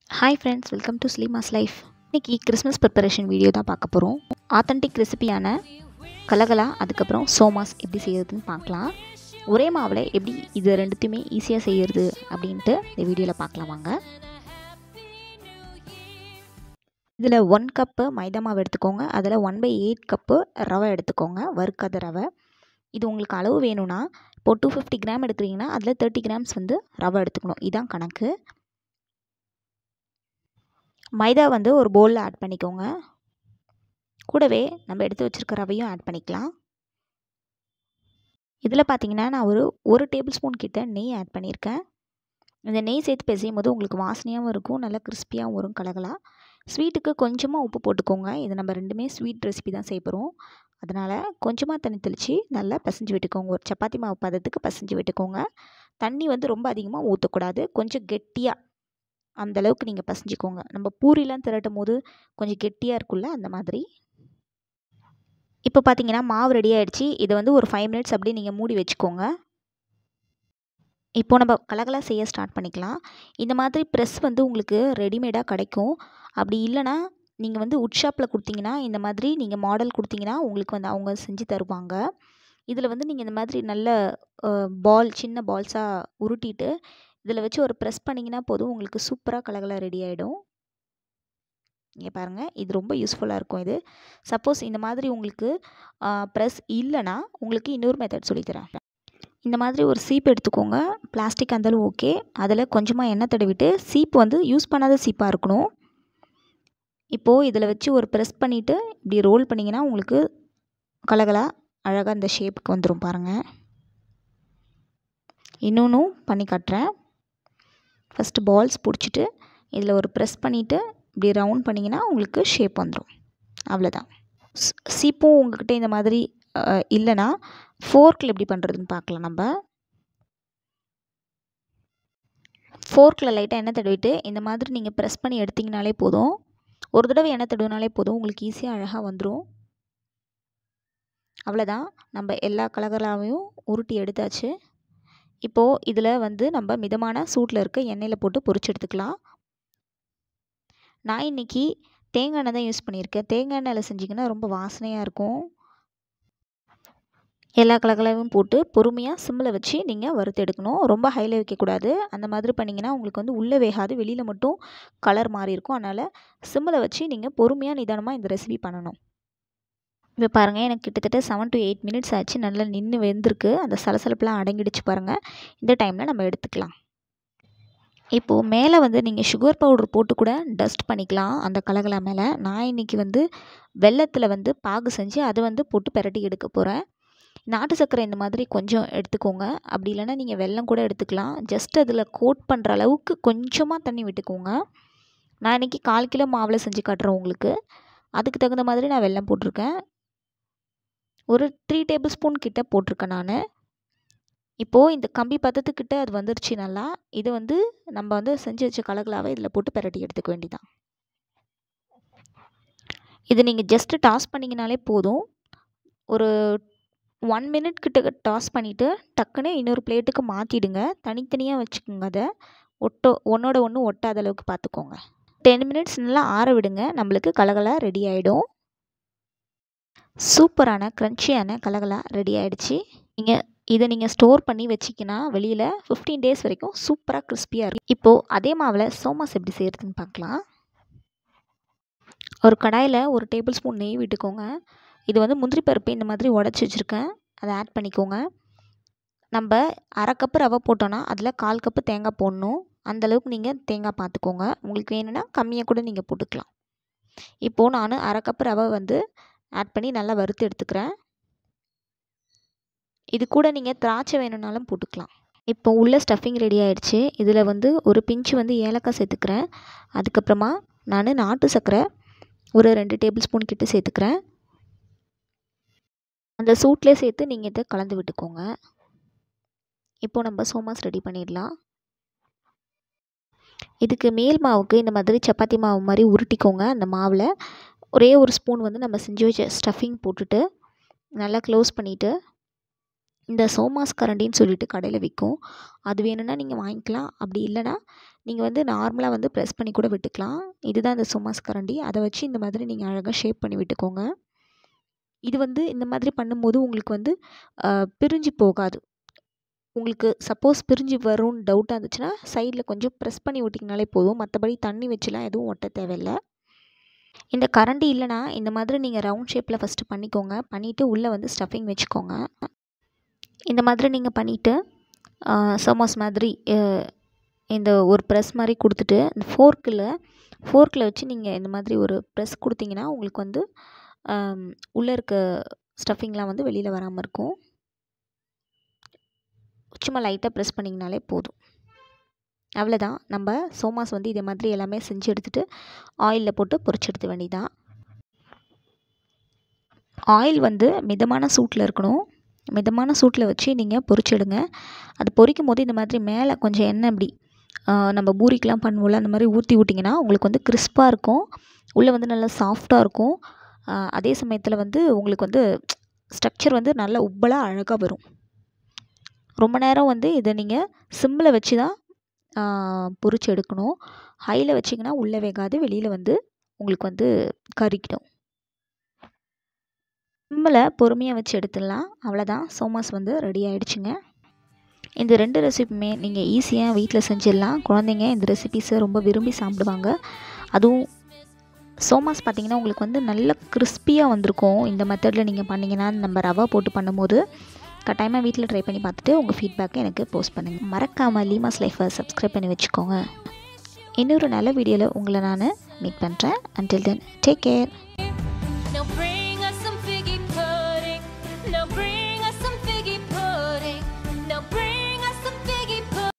hi friends welcome to Sleema's life இன்னைக்கு Christmas preparation video தான் பார்க்க போகிறோம் ஆத்தென்டிக் ரெசிபியான கலகலா அதுக்கப்புறம் சோமாஸ் எப்படி செய்யறதுன்னு பார்க்கலாம் ஒரே மாவில் எப்படி இது ரெண்டுத்தையுமே ஈஸியாக செய்யறது அப்படின்ட்டு இந்த வீடியோவில் பார்க்கலாம் வாங்க இதில் ஒன் கப்பு மைதா மாவு எடுத்துக்கோங்க அதில் ஒன் பை எயிட் கப்பு ரவை எடுத்துக்கோங்க வறுக்காத ரவை இது உங்களுக்கு அளவு வேணும்னா இப்போ டூ ஃபிஃப்டி கிராம் எடுக்கிறீங்கன்னா அதில் தேர்ட்டி கிராம்ஸ் வந்து ரவை எடுத்துக்கணும் இதான் கணக்கு மைதா வந்து ஒரு பவுலில் ஆட் பண்ணிக்கோங்க கூடவே நம்ம எடுத்து வச்சுருக்க ரவையும் ஆட் பண்ணிக்கலாம் இதில் பார்த்தீங்கன்னா நான் ஒரு ஒரு டேபிள் ஸ்பூன் கிட்ட நெய் ஆட் பண்ணியிருக்கேன் இந்த நெய் சேர்த்து பிசையும் போது உங்களுக்கு வாசனையாகவும் இருக்கும் நல்லா கிறிஸ்பியாகவும் வரும் கலகலாக ஸ்வீட்டுக்கு கொஞ்சமாக உப்பு போட்டுக்கோங்க இது நம்ம ரெண்டுமே ஸ்வீட் ரெசிபி தான் செய்ய போகிறோம் அதனால் கொஞ்சமாக தண்ணி தெளித்து நல்லா பசைஞ்சு விட்டுக்கோங்க ஒரு சப்பாத்தி மாவு பதத்துக்கு பசைஞ்சு விட்டுக்கோங்க தண்ணி வந்து ரொம்ப அதிகமாக ஊற்றக்கூடாது கொஞ்சம் கெட்டியாக அந்தளவுக்கு நீங்கள் பசைஞ்சிக்கோங்க நம்ம பூரிலாம் திரட்டும் போது கொஞ்சம் கெட்டியாக இருக்குல்ல அந்த மாதிரி இப்போ பார்த்தீங்கன்னா மாவு ரெடி ஆகிடுச்சு இதை வந்து ஒரு ஃபைவ் மினிட்ஸ் அப்படியே நீங்கள் மூடி வச்சுக்கோங்க இப்போ நம்ம கலகலா செய்ய ஸ்டார்ட் பண்ணிக்கலாம் இந்த மாதிரி ப்ரெஸ் வந்து உங்களுக்கு ரெடிமேடாக கிடைக்கும் அப்படி இல்லைனா நீங்கள் வந்து உட் ஷாப்பில் கொடுத்தீங்கன்னா இந்த மாதிரி நீங்கள் மாடல் கொடுத்தீங்கன்னா உங்களுக்கு வந்து அவங்க செஞ்சு தருவாங்க இதில் வந்து நீங்கள் இந்த மாதிரி நல்ல பால் சின்ன பால்ஸாக உருட்டிட்டு இதில் வச்சு ஒரு ப்ரெஸ் பண்ணிங்கன்னா போதும் உங்களுக்கு சூப்பராக கலகலா ரெடி ஆகிடும் இங்கே பாருங்கள் இது ரொம்ப யூஸ்ஃபுல்லாக இருக்கும் இது சப்போஸ் இந்த மாதிரி உங்களுக்கு ப்ரெஸ் இல்லைன்னா உங்களுக்கு இன்னொரு மெத்தட் சொல்லித்தரேன் இந்த மாதிரி ஒரு சீப் எடுத்துக்கோங்க பிளாஸ்டிக் இருந்தாலும் ஓகே அதில் கொஞ்சமாக எண்ணெய் தடவிட்டு சீப் வந்து யூஸ் பண்ணாத சீப்பாக இருக்கணும் இப்போது இதில் வச்சு ஒரு ப்ரெஸ் பண்ணிவிட்டு இப்படி ரோல் பண்ணிங்கன்னா உங்களுக்கு கலகலா அழகாக இந்த ஷேப்புக்கு வந்துடும் பாருங்கள் இன்னொன்றும் பண்ணி காட்டுறேன் ஃபஸ்ட்டு பால்ஸ் பிடிச்சிட்டு இதில் ஒரு ப்ரெஸ் பண்ணிவிட்டு இப்படி ரவுண்ட் பண்ணிங்கன்னா உங்களுக்கு ஷேப் வந்துடும் அவ்வளோதான் சீப்பும் உங்கள்கிட்ட இந்த மாதிரி இல்லைன்னா ஃபோர்க்கில் எப்படி பண்ணுறதுன்னு பார்க்கலாம் நம்ம ஃபோர்க்கில் லைட்டாக எண்ணெய் தடவிட்டு இந்த மாதிரி நீங்கள் ப்ரெஸ் பண்ணி எடுத்திங்கனாலே போதும் ஒரு தடவை எண்ணெய் தடவினாலே போதும் உங்களுக்கு ஈஸியாக அழகாக வந்துடும் அவ்வளோதான் நம்ம எல்லா கலகலாவையும் உருட்டி எடுத்தாச்சு இப்போது இதில் வந்து நம்ம மிதமான சூட்டில் இருக்க எண்ணெயில் போட்டு பொரிச்சு எடுத்துக்கலாம் நான் இன்றைக்கி தேங்காய் எண்ணெய் தான் யூஸ் பண்ணியிருக்கேன் தேங்காய் எண்ணெயில் செஞ்சிங்கன்னா ரொம்ப வாசனையாக இருக்கும் எல்லா கலகலையும் போட்டு பொறுமையாக சிம்மில் வச்சு நீங்கள் வறுத்து எடுக்கணும் ரொம்ப ஹையில் வைக்கக்கூடாது அந்த மாதிரி பண்ணிங்கன்னா உங்களுக்கு வந்து உள்ளே வேகாது வெளியில் மட்டும் கலர் மாறி இருக்கும் அதனால் சிம்மில் வச்சு நீங்கள் பொறுமையாக நிதானமாக இந்த ரெசிபி பண்ணணும் இப்போ பாருங்கள் எனக்கு கிட்டத்தட்ட செவன் டு எயிட் மினிட்ஸ் ஆச்சு நல்லா நின்று வெந்திருக்கு அந்த சலசலப்பெலாம் அடங்கிடுச்சு பாருங்கள் இந்த டைமில் நம்ம எடுத்துக்கலாம் இப்போது மேலே வந்து நீங்கள் சுகர் பவுடர் போட்டு கூட டஸ்ட் பண்ணிக்கலாம் அந்த கலகலா மேலே நான் இன்றைக்கி வந்து வெள்ளத்தில் வந்து பாகு செஞ்சு அதை வந்து போட்டு பெரட்டி எடுக்க போகிறேன் நாட்டு சர்க்கரை இந்த மாதிரி கொஞ்சம் எடுத்துக்கோங்க அப்படி இல்லைன்னா நீங்கள் வெல்லம் கூட எடுத்துக்கலாம் ஜஸ்ட் அதில் கோட் பண்ணுற அளவுக்கு கொஞ்சமாக தண்ணி விட்டுக்கோங்க நான் இன்றைக்கி கால் கிலோ மாவில் செஞ்சு காட்டுறேன் உங்களுக்கு அதுக்கு தகுந்த மாதிரி நான் வெல்லம் போட்டிருக்கேன் ஒரு த்ரீ டேபிள் ஸ்பூன் கிட்ட போட்டிருக்கேன் நான் இப்போது இந்த கம்பி பத்தத்துக்கிட்ட அது வந்துருச்சு நல்லா இது வந்து நம்ம வந்து செஞ்சு வச்ச கலகலாவை இதில் போட்டு பெரட்டி எடுத்துக்க வேண்டிதான் இது நீங்கள் ஜஸ்ட்டு டாஸ் பண்ணிங்கனாலே போதும் ஒரு ஒன் மினிட் கிட்ட டாஸ் பண்ணிவிட்டு டக்குன்னு இன்னொரு பிளேட்டுக்கு மாற்றிடுங்க தனித்தனியாக வச்சுக்கோங்க அதை ஒட்டோ ஒன்றோட ஒன்று ஒட்டாத அளவுக்கு பார்த்துக்கோங்க டென் மினிட்ஸ் நல்லா ஆற விடுங்க நம்மளுக்கு கலகலா ரெடி ஆகிடும் சூப்பரான க்ரன்ச்சியான கலகலா ரெடி ஆகிடுச்சு நீங்கள் இதை நீங்கள் ஸ்டோர் பண்ணி வச்சிக்கினா வெளியில் ஃபிஃப்டீன் டேஸ் வரைக்கும் சூப்பராக கிறிஸ்பியாக இருக்கும் இப்போது அதே மாவில் சோமாஸ் எப்படி செய்கிறதுன்னு பார்க்கலாம் ஒரு கடாயில் ஒரு டேபிள் ஸ்பூன் நெய் விட்டுக்கோங்க இது வந்து முந்திரி பருப்பு இந்த மாதிரி உடச்சி வச்சுருக்கேன் அதை ஆட் பண்ணிக்கோங்க நம்ம அரை கப்பு ரவை போட்டோன்னா அதில் கால் கப்பு தேங்காய் போடணும் அந்தளவுக்கு நீங்கள் தேங்காய் பார்த்துக்கோங்க உங்களுக்கு வேணும்னா கம்மியாக கூட நீங்கள் போட்டுக்கலாம் இப்போது நான் அரை கப்பு ரவை வந்து ஆட் பண்ணி நல்லா வறுத்து எடுத்துக்கிறேன் இது கூட நீங்கள் திராட்சை வேணும்னாலும் போட்டுக்கலாம் இப்போ உள்ள ஸ்டஃபிங் ரெடி ஆகிடுச்சு இதில் வந்து ஒரு பிஞ்சு வந்து ஏலக்காய் சேர்த்துக்கிறேன் அதுக்கப்புறமா நான் நாட்டு சர்க்கரை ஒரு ரெண்டு டேபிள் ஸ்பூன் கிட்ட சேர்த்துக்கிறேன் அந்த சூட்லேயே சேர்த்து நீங்கள் இதை கலந்து விட்டுக்கோங்க இப்போ நம்ம சோமாஸ் ரெடி பண்ணிடலாம் இதுக்கு மேல் மாவுக்கு இந்த மாதிரி சப்பாத்தி மாவு மாதிரி உருட்டிக்கோங்க அந்த மாவில் ஒரே ஒரு ஸ்பூன் வந்து நம்ம செஞ்சு வச்ச ஸ்டஃபிங் போட்டுட்டு நல்லா க்ளோஸ் பண்ணிவிட்டு இந்த சோமாஸ் கரண்டின்னு சொல்லிட்டு கடையில் விற்கும் அது வேணும்னா நீங்கள் வாங்கிக்கலாம் அப்படி இல்லைனா நீங்கள் வந்து நார்மலாக வந்து ப்ரெஸ் பண்ணி கூட விட்டுக்கலாம் இதுதான் இந்த சோமாஸ் கரண்டி அதை வச்சு இந்த மாதிரி நீங்கள் அழகாக ஷேப் பண்ணி விட்டுக்கோங்க இது வந்து இந்த மாதிரி பண்ணும்போது உங்களுக்கு வந்து பிரிஞ்சு போகாது உங்களுக்கு சப்போஸ் பிரிஞ்சு வரும்னு டவுட்டாக இருந்துச்சுன்னா சைடில் கொஞ்சம் ப்ரெஸ் பண்ணி விட்டிங்கனாலே போதும் மற்றபடி தண்ணி வச்சுலாம் எதுவும் ஒட்ட தேவையில்லை இந்த கரண்டி இல்லைனா இந்த மாதிரி நீங்கள் ரவுண்ட் ஷேப்பில் ஃபஸ்ட்டு பண்ணிக்கோங்க பண்ணிவிட்டு உள்ளே வந்து ஸ்டஃபிங் வச்சுக்கோங்க இந்த மாதிரி நீங்கள் பண்ணிவிட்டு சோமாஸ் மாதிரி இந்த ஒரு ப்ரெஸ் மாதிரி கொடுத்துட்டு இந்த ஃபோர்க்கில் ஃபோர்க்கில் வச்சு நீங்கள் இந்த மாதிரி ஒரு ப்ரெஸ் கொடுத்தீங்கன்னா உங்களுக்கு வந்து உள்ளே இருக்க ஸ்டஃபிங்லாம் வந்து வெளியில் வராமல் இருக்கும் சும்மா லைட்டாக ப்ரெஸ் பண்ணிங்கனாலே போதும் அவ்வளோதான் நம்ம சோமாஸ் வந்து இதே மாதிரி எல்லாமே செஞ்சு எடுத்துகிட்டு ஆயிலில் போட்டு பொரிச்சு எடுத்த வேண்டியதான் ஆயில் வந்து மிதமான சூட்டில் இருக்கணும் மிதமான சூட்டில் வச்சு நீங்கள் பொரிச்சிடுங்க அது பொரிக்கும் போது இந்த மாதிரி மேலே கொஞ்சம் எண்ணெய் இப்படி நம்ம பூரிக்கெலாம் பண்ணுவோம்ல அந்த மாதிரி ஊற்றி விட்டிங்கன்னா உங்களுக்கு வந்து கிறிஸ்பாக இருக்கும் உள்ளே வந்து நல்லா சாஃப்டாக இருக்கும் அதே சமயத்தில் வந்து உங்களுக்கு வந்து ஸ்ட்ரக்சர் வந்து நல்லா உப்பலாக அழகாக வரும் ரொம்ப நேரம் வந்து இதை நீங்கள் சிம்மில் வச்சு தான் பொரிச்சு எடுக்கணும் ஹையில் வச்சிங்கன்னா உள்ளே வேகாது வெளியில் வந்து உங்களுக்கு வந்து கறிக்கிடும் சிம்மில் பொறுமையாக வச்சு எடுத்துடலாம் அவ்வளோதான் சோமாஸ் வந்து ரெடி ஆகிடுச்சுங்க இந்த ரெண்டு ரெசிபியுமே நீங்கள் ஈஸியாக வீட்டில் செஞ்சிடலாம் குழந்தைங்க இந்த ரெசிபிஸை ரொம்ப விரும்பி சாப்பிடுவாங்க அதுவும் சோமாஸ் பார்த்திங்கன்னா உங்களுக்கு வந்து நல்ல கிறிஸ்பியாக வந்திருக்கும் இந்த மெத்தடில் நீங்கள் பண்ணிங்கன்னா நம்ம ரவா போட்டு பண்ணும்போது கட்டாயமாக வீட்டில் ட்ரை பண்ணி பார்த்துட்டு உங்கள் ஃபீட்பேக்கை எனக்கு போஸ்ட் பண்ணுங்கள் மறக்காமல் லீமாஸ் லைஃப்பை சப்ஸ்கிரைப் பண்ணி வச்சுக்கோங்க இன்னொரு நல்ல வீடியோவில் உங்களை நான் மீட் பண்ணுறேன் அன்டில் தென் டேக் கேர்